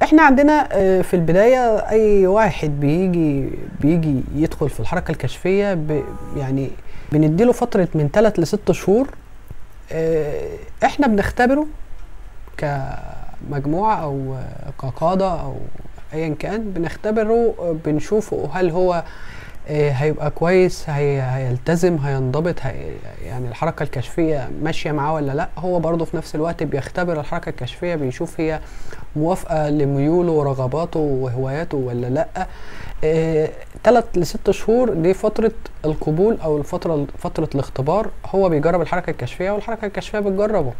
احنا عندنا آه، في البداية اي واحد بيجي بيجي يدخل في الحركة الكشفية ب يعني بنديله فترة من 3 ل 6 شهور آه، احنا بنختبره كمجموعة او آه، كقادة او ايا كان بنختبره آه، بنشوفه هل هو آه، هيبقى كويس هي هيلتزم هينضبط هي يعني الحركة الكشفية ماشية معاه ولا لا هو برضه في نفس الوقت بيختبر الحركة الكشفية بيشوف هي موافقة لميوله ورغباته وهواياته ولا لا آه، تلات لست شهور دي فترة القبول او الفترة فترة الاختبار هو بيجرب الحركة الكشفية والحركة الكشفية بتجربه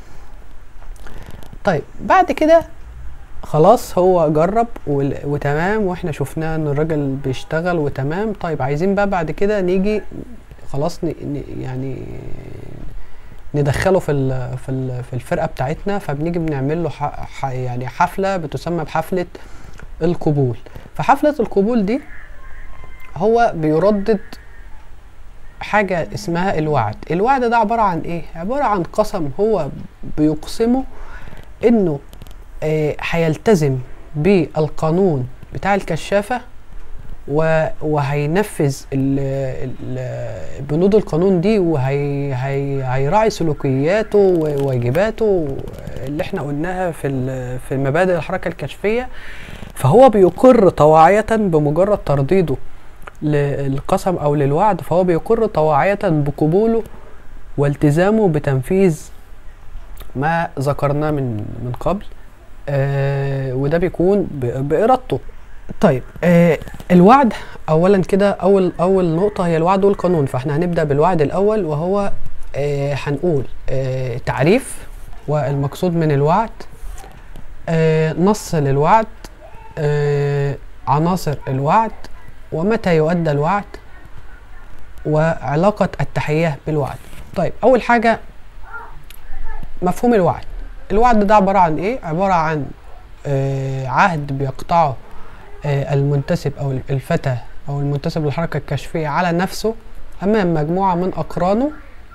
طيب بعد كده خلاص هو جرب وال- وتمام واحنا شفناه ان الراجل بيشتغل وتمام طيب عايزين بقى بعد كده نيجي خلاص ن... ن... يعني ندخله في ال... في ال... في الفرقه بتاعتنا فبنيجي بنعمل له ح... ح... يعني حفله بتسمى بحفله القبول فحفله القبول دي هو بيردد حاجه اسمها الوعد الوعد ده عباره عن ايه عباره عن قسم هو بيقسمه انه آه، هيلتزم بالقانون بتاع الكشافة و- وهينفذ ال- ال- بنود القانون دي وهيراعي سلوكياته وواجباته اللي احنا قلناها في ال- في مبادئ الحركة الكشفية فهو بيقر طواعية بمجرد ترديده للقسم او للوعد فهو بيقر طواعية بقبوله والتزامه بتنفيذ ما ذكرناه من من قبل آه وده بيكون ب- بإرادته طيب آه الوعد اولا كده اول اول نقطه هي الوعد والقانون فاحنا هنبدا بالوعد الاول وهو آه هنقول آه تعريف والمقصود من الوعد آه نص للوعد آه عناصر الوعد ومتى يؤدى الوعد وعلاقه التحيه بالوعد طيب اول حاجه مفهوم الوعد الوعد ده عبارة عن ايه عبارة عن آه عهد بيقطعه آه المنتسب او الفتى او المنتسب للحركة الكشفية على نفسه امام مجموعة من اقرانه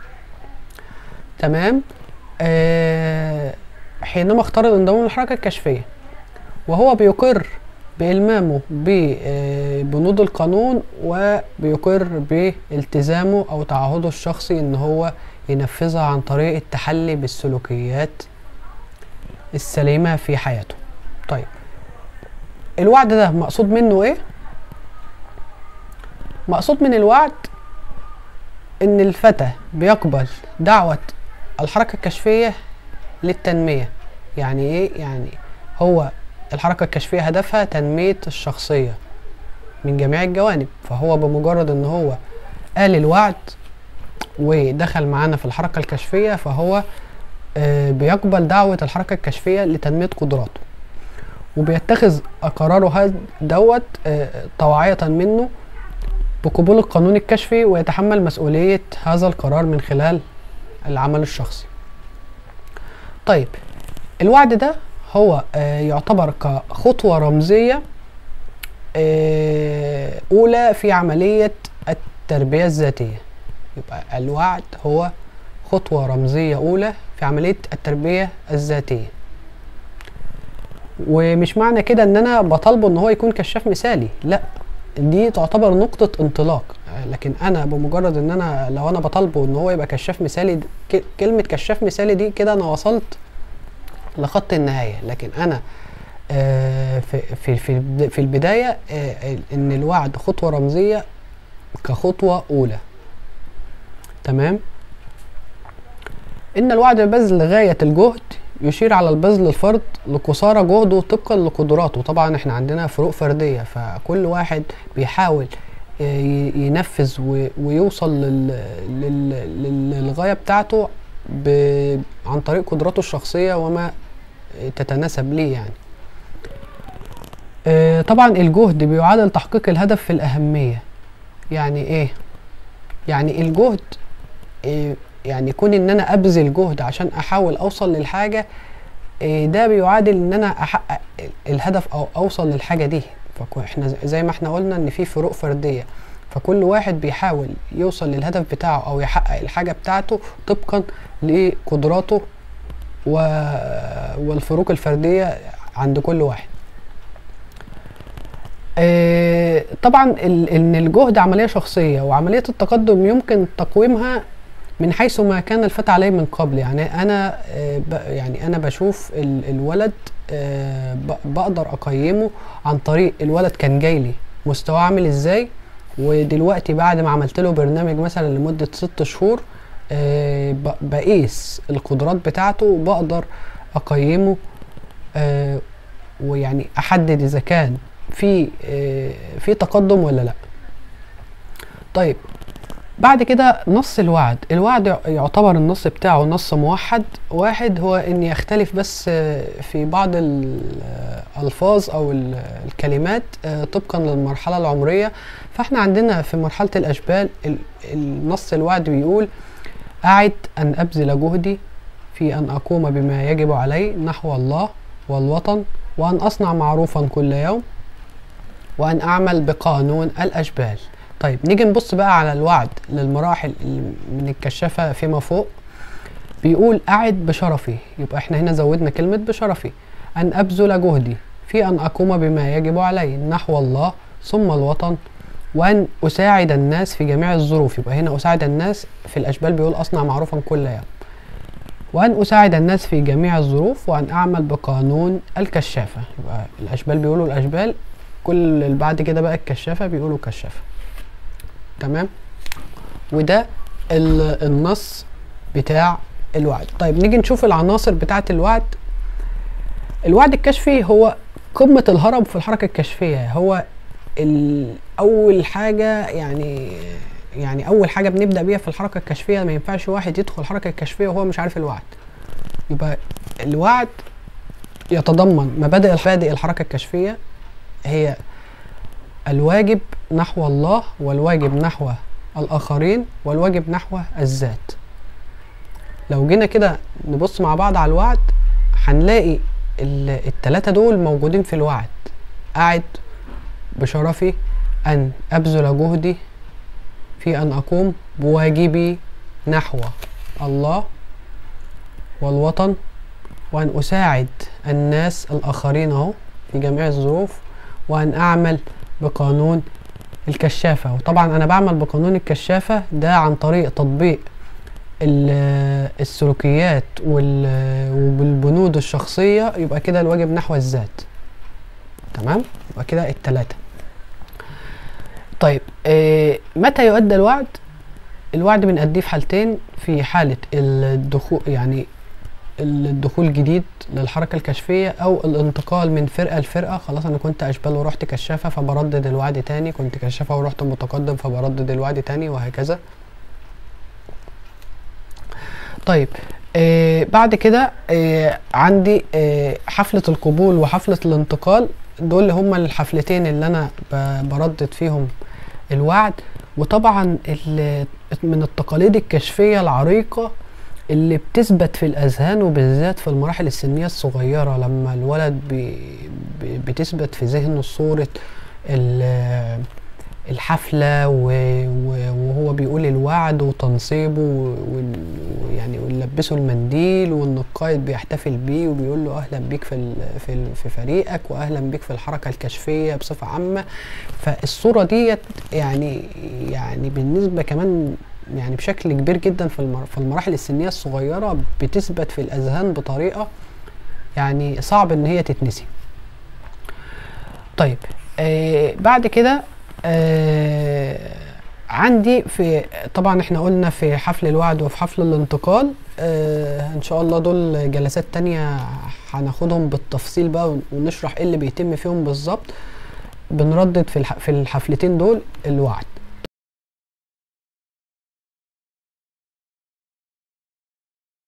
تمام آه حينما اختار الانضمام للحركة الكشفية وهو بيقر بإلمامه ببنود القانون وبيقر بالتزامه أو تعهده الشخصي إن هو ينفذها عن طريق التحلي بالسلوكيات السليمة في حياته طيب الوعد ده مقصود منه ايه مقصود من الوعد ان الفتى بيقبل دعوة الحركة الكشفية للتنمية يعني ايه يعني هو الحركة الكشفية هدفها تنمية الشخصية من جميع الجوانب فهو بمجرد ان هو قال الوعد ودخل معانا في الحركة الكشفية فهو آه، بيقبل دعوة الحركة الكشفية لتنمية قدراته وبيتخذ قراره هذا دوت آه، طواعية منه بقبول القانون الكشفي ويتحمل مسؤولية هذا القرار من خلال العمل الشخصي طيب الوعد ده هو آه، يعتبر كخطوة رمزية آه، أولى في عملية التربية الذاتية يبقى الوعد هو خطوة رمزية أولى في عملية التربية الذاتية ومش معنى كده ان انا بطالبه ان هو يكون كشاف مثالي لا دي تعتبر نقطة انطلاق آه، لكن انا بمجرد ان انا لو انا بطالبه ان هو يبقى كشاف مثالي د- ك- كلمة كشاف مثالي دي كده انا وصلت لخط النهاية لكن انا آه، في في في البد- في البداية آه، ان الوعد خطوة رمزية كخطوة اولى تمام إن الوعد ببذل غاية الجهد يشير على البذل الفرد لقصارى جهده طبقا لقدراته طبعا احنا عندنا فروق فردية فكل واحد بيحاول ي- ينفذ و- ويوصل لل... لل... لل- للغاية بتاعته ب... عن طريق قدراته الشخصية وما تتناسب ليه يعني آه، طبعا الجهد بيعادل تحقيق الهدف في الأهمية يعني ايه يعني الجهد إيه يعني كون ان انا ابذل جهد عشان احاول اوصل للحاجه إيه ده بيعادل ان انا احقق الهدف او اوصل للحاجه دي فاحنا زي ما احنا قلنا ان في فروق فرديه فكل واحد بيحاول يوصل للهدف بتاعه او يحقق الحاجه بتاعته طبقا لقدراته و... والفروق الفرديه عند كل واحد آه، طبعا ال- ان الجهد عمليه شخصيه وعمليه التقدم يمكن تقويمها من حيث ما كان الفتى عليه من قبل يعني انا آه، ب- يعني انا بشوف ال- الولد آه، ب- بقدر اقيمه عن طريق الولد كان جاي لي مستواه عامل ازاي ودلوقتي بعد ما عملت له برنامج مثلا لمده ست شهور آه، ب- بقيس القدرات بتاعته وبقدر اقيمه آه، ويعني احدد اذا كان في آه، في تقدم ولا لا طيب بعد كده نص الوعد الوعد يع- يعتبر النص بتاعه نص موحد واحد هو ان يختلف بس آه، في بعض الالفاظ او ال- الكلمات آه، طبقا للمرحله العمريه فاحنا عندنا في مرحله الاشبال ال- النص الوعد بيقول اعد ان ابذل جهدي في ان اقوم بما يجب علي نحو الله والوطن وان اصنع معروفا كل يوم وان اعمل بقانون الاشبال طيب نيجي نبص بقى على الوعد للمراحل اللي من الكشافة فيما فوق بيقول أعد بشرفي يبقى احنا هنا زودنا كلمة بشرفي أن أبذل جهدي في أن أقوم بما يجب علي نحو الله ثم الوطن وأن أساعد الناس في جميع الظروف يبقى هنا أساعد الناس في الأشبال بيقول أصنع معروفا كل يوم وأن أساعد الناس في جميع الظروف وأن أعمل بقانون الكشافة يبقى الأشبال بيقولوا الأشبال كل اللي بعد كده بقى الكشافة بيقولوا كشافة تمام وده ال- النص بتاع الوعد طيب نيجي نشوف العناصر بتاعة الوعد الوعد الكشفي هو قمة الهرم في الحركة الكشفية هو ال- أول حاجة يعني يعني أول حاجة بنبدأ بيها في الحركة الكشفية ما ينفعش واحد يدخل الحركة الكشفية وهو مش عارف الوعد يبقى الوعد يتضمن مبادئ مبادئ الحركة الكشفية هي الواجب نحو الله والواجب نحو الآخرين والواجب نحو الذات لو جينا كده نبص مع بعض على الوعد هنلاقي ال- التلاتة دول موجودين في الوعد أعد بشرفي أن أبذل جهدي في أن أقوم بواجبي نحو الله والوطن وأن أساعد الناس الآخرين أهو في جميع الظروف وأن أعمل بقانون الكشافة وطبعا أنا بعمل بقانون الكشافة ده عن طريق تطبيق ال- السلوكيات وال- والبنود الشخصية يبقى كده الواجب نحو الذات تمام يبقى كده التلاتة طيب آه متى يؤدى الوعد الوعد بنأديه في حالتين في حالة الدخول يعني الدخول جديد للحركة الكشفية أو الانتقال من فرقة لفرقة خلاص أنا كنت أشبال ورحت كشافة فبردد الوعد تاني كنت كشافة ورحت متقدم فبردد الوعد تاني وهكذا طيب آه بعد كده آه عندي آه حفلة القبول وحفلة الانتقال دول هما الحفلتين اللي أنا ب- بردد فيهم الوعد وطبعا ال- من التقاليد الكشفية العريقة اللي بتثبت في الأذهان وبالذات في المراحل السنية الصغيرة لما الولد بي بي- بتثبت في ذهنه صورة ال- الحفلة و- و- وهو بيقول الوعد وتنصيبه و- وال- ويعني ونلبسه المنديل وان القائد بيحتفل بيه وبيقول له اهلا بيك في ال- في ال- في فريقك واهلا بيك في الحركة الكشفية بصفة عامة فالصورة ديت يعني يعني بالنسبة كمان يعني بشكل كبير جدا في المر- في المراحل السنية الصغيرة بتثبت في الأذهان بطريقة يعني صعب إن هي تتنسي. طيب آه بعد كده آه عندي في طبعا احنا قلنا في حفل الوعد وفي حفل الانتقال آه ان شاء الله دول جلسات تانية هناخدهم بالتفصيل بقى ون- ونشرح ايه اللي بيتم فيهم بالظبط بنردد في الح- في الحفلتين دول الوعد